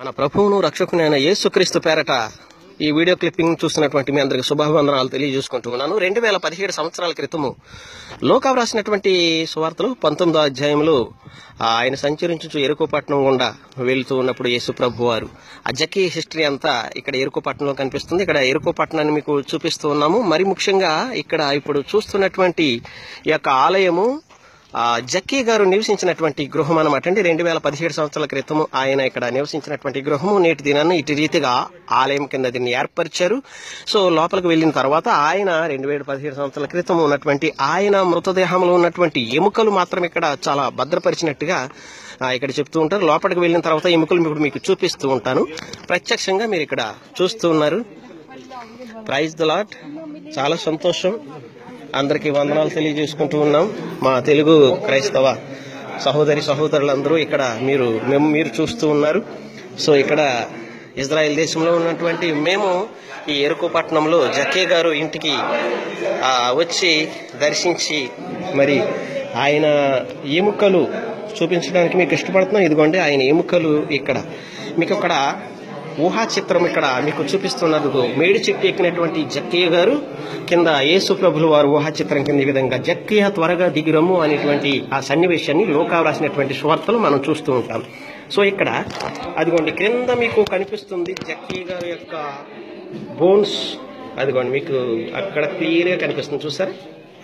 మన ప్రభువును రక్షకునైన యేసుక్రీస్తు పేరట ఈ వీడియో క్లిప్పింగ్ చూస్తున్నటువంటి మీ అందరికి శుభాభివందనాలు తెలియజేసుకుంటూ ఉన్నాను రెండు వేల పదిహేడు సంవత్సరాల క్రితము లోకా వ్రాసినటువంటి సువార్తలు పంతొమ్మిదో అధ్యాయంలో ఆ, ఆయన సంచరించు ఎరుకోపట్నం గుండా వెళ్తూ ఉన్నప్పుడు యేసు ప్రభు వారు ఆ జక్కీ హిస్టరీ అంతా ఇక్కడ ఎరుకోపట్నంలో కనిపిస్తుంది ఇక్కడ ఎరుకోపట్నాన్ని మీకు చూపిస్తూ ఉన్నాము మరి ముఖ్యంగా ఇక్కడ ఇప్పుడు చూస్తున్నటువంటి ఈ యొక్క ఆలయము ఆ జక్కీ గారు నివసించినటువంటి గృహం అనమాట అండి రెండు వేల పదిహేడు సంవత్సరాల క్రితం ఆయన ఇక్కడ నివసించినటువంటి గృహము నేటి దినాన్ని ఇటు రీతిగా ఆలయం కింద దీన్ని ఏర్పరిచారు సో లోపలికి వెళ్ళిన తర్వాత ఆయన రెండు వేల పదిహేడు సంవత్సరాల క్రితం ఉన్నటువంటి ఆయన మృతదేహంలో ఉన్నటువంటి ఎముకలు మాత్రం ఇక్కడ చాలా భద్రపరిచినట్టుగా ఆ, ఇక్కడ చెప్తూ ఉంటారు లోపలికి వెళ్ళిన తర్వాత ఎముకలు ఇప్పుడు మీకు చూపిస్తూ ఉంటాను ప్రత్యక్షంగా మీరు ఇక్కడ చూస్తూ ఉన్నారు ప్రైజ్ ద లాట్ చాలా సంతోషం అందరికీ వందనాలు తెలియజేసుకుంటూ ఉన్నాం మా తెలుగు క్రైస్తవ సహోదరి సహోదరులందరూ ఇక్కడ మీరు మేము మీరు చూస్తూ ఉన్నారు సో ఇక్కడ ఇజ్రాయెల్ దేశంలో ఉన్నటువంటి మేము ఈ ఎరుకుపట్నంలో జక్కే గారు ఇంటికి ఆ, వచ్చి దర్శించి మరి ఆయన ఎముకలు చూపించడానికి మీకు ఇష్టపడుతున్నాం ఇదిగోండి ఆయన ఎముకలు ఇక్కడ మీకు అక్కడ ఊహా చిత్రం ఇక్కడ మీకు చూపిస్తున్నారు మేడి చెట్టు ఎక్కినటువంటి జక్కయ్య గారు కింద యేసు ప్రభులు వారు ఊహా చిత్రం కింద ఈ విధంగా జక్కయ్య త్వరగా దిగిరమ్ము అనేటువంటి ఆ సన్నివేశాన్ని లోకా రాసినటువంటి స్వార్తలు మనం చూస్తూ ఉంటాం సో ఇక్కడ అదిగోండి క్రింద మీకు కనిపిస్తుంది జక్కయ్య గారి యొక్క బోన్స్ అదిగోండి మీకు అక్కడ క్లియర్గా కనిపిస్తుంది చూసారా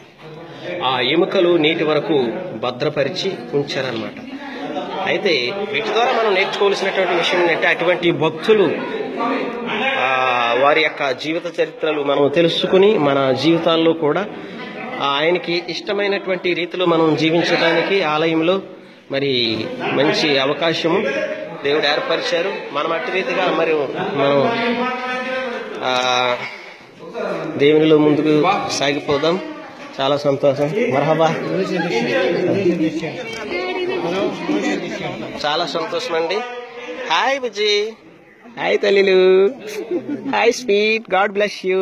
ఆ ఎముకలు నేటి వరకు భద్రపరిచి ఉంచారనమాట అయితే వీటి ద్వారా మనం నేర్చుకోవాల్సినటువంటి విషయం ఏంటంటే అటువంటి భక్తులు ఆ, వారి యొక్క జీవిత చరిత్రలు మనం తెలుసుకుని మన జీవితాల్లో కూడా ఆ, ఆయనకి ఇష్టమైనటువంటి రీతిలో మనం జీవించడానికి ఆలయంలో మరి మంచి అవకాశము దేవుడు ఏర్పరిచారు మనం అట్టి రీతిగా మరి మనం ఆ, దేవునిలో ముందుకు సాగిపోదాం చాలా సంతోషం మరహబా చాలా సంతోషం అండి హాయ్ బుజ్జి హాయ్ తల్లిలు hi sweet God bless you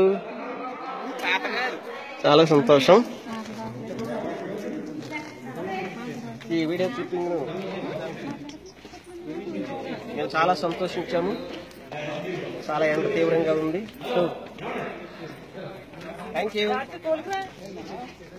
చాలా సంతోషం ఈ వీడియో క్లిప్పింగ్ మేము చాలా సంతోషించాము చాలా ఎండ తీవ్రంగా ఉంది థ్యాంక్ యూ